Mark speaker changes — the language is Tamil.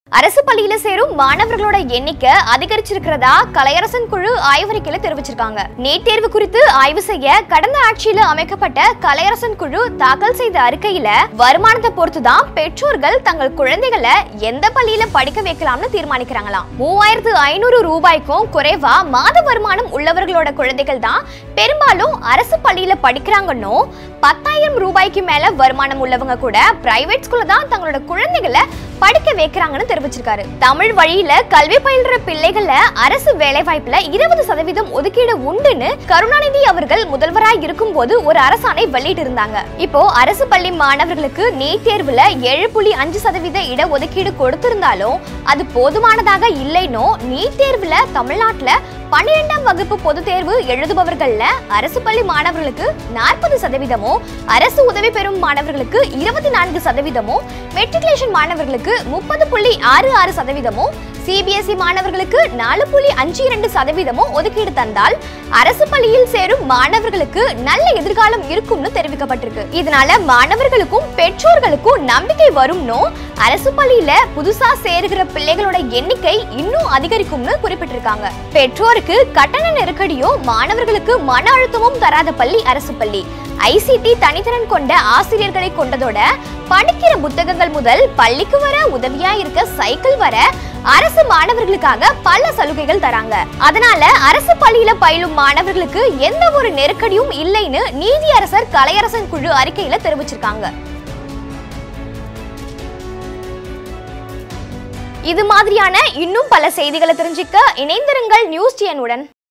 Speaker 1: அரசு பள்ளியில சேரும் மாணவர்களோட எண்ணிக்கை அதிகரிச்சிருக்கிறதா கலையரசன் குழு ஆய்வறிக்கையில தெரிவிச்சிருக்காங்க நீட் தேர்வு குறித்து ஆய்வு செய்ய கடந்த ஆட்சியில அமைக்கப்பட்ட கலையரசன் குழு தாக்கல் செய்த அறிக்கையில வருமானத்தை பொறுத்துதான் பெற்றோர்கள் தங்கள் குழந்தைகளை எந்த பள்ளியில படிக்க வைக்கலாம்னு தீர்மானிக்கிறாங்களாம் மூவாயிரத்து ஐநூறு ரூபாய்க்கும் குறைவா மாத வருமானம் உள்ளவர்களோட குழந்தைகள் தான் பெரும்பாலும் அரசு பள்ளியில படிக்கிறாங்கன்னோ பத்தாயிரம் ரூபாய்க்கு மேல வருமானம் உள்ளவங்க கூட பிரைவேட் ஸ்கூல்ல தான் தங்களோட குழந்தைகளை படிக்க வைக்கிறாங்கன்னு தெரிவிச்சிருக்காரு தமிழ் வழியில கல்வி பயில்ற பிள்ளைகள அரசு வேலை வாய்ப்புல இருபது சதவீதம் ஒதுக்கீடு உண்டுன்னு கருணாநிதி அவர்கள் முதல்வராய் இருக்கும்போது ஒரு அரசாணை வெளியிட்டு இருந்தாங்க இப்போ அரசு பள்ளி மாணவர்களுக்கு நீட் தேர்வுல ஏழு புள்ளி அஞ்சு சதவீத இட ஒதுக்கீடு கொடுத்திருந்தாலும் அது போதுமானதாக இல்லைனோ நீட் தேர்வுல தமிழ்நாட்டுல பன்னிரெண்டாம் வகுப்பு பொதுத் தேர்வு எழுதுபவர்கள்ல அரசு பள்ளி மாணவர்களுக்கு நாற்பது சதவீதமோ அரசு உதவி பெறும் மாணவர்களுக்கு இருபத்தி நான்கு சதவீதமோ மெட்ரிகுலேஷன் மாணவர்களுக்கு முப்பது புள்ளி ஆறு ஆறு சதவீதமோ சிபிஎஸ்இ மாணவர்களுக்கு நாலு புள்ளி அஞ்சு இரண்டு சதவீதமோ ஒதுக்கீடு தந்தால் அரசு பள்ளியில் சேரும் மாணவர்களுக்கு நல்ல எதிர்காலம் இருக்கும்னு தெரிவிக்கப்பட்டிருக்கு இதனால மாணவர்களுக்கும் பெற்றோர்களுக்கும் நம்பிக்கை வரும்னோ அரசு பள்ளியில புதுசா சேருகிற பிள்ளைகளோட எண்ணிக்கை இன்னும் அதிகரிக்கும்னு குறிப்பிட்டிருக்காங்க பெற்றோருக்கு கட்டண நெருக்கடியோ மாணவர்களுக்கு மன அழுத்தமும் தராத பள்ளி அரசு பள்ளி ஐசிடி தனித்திறன் கொண்ட ஆசிரியர்களை கொண்டதோட படிக்கிற புத்தகங்கள் முதல் பள்ளிக்கு வர உதவியா இருக்க சைக்கிள் வர அரசு மாணவர்களுக்காக பல சலுகைகள் தராங்க அதனால அரசு பள்ளியில பயிலும் மாணவர்களுக்கு எந்த ஒரு நெருக்கடியும் இல்லைன்னு நீதியரசர் கலையரசன் குழு அறிக்கையில தெரிவிச்சிருக்காங்க இது மாதிரியான இன்னும் பல செய்திகளை தெரிஞ்சுக்க இணைந்திருங்கள் நியூஸ் டிஎன் உடன்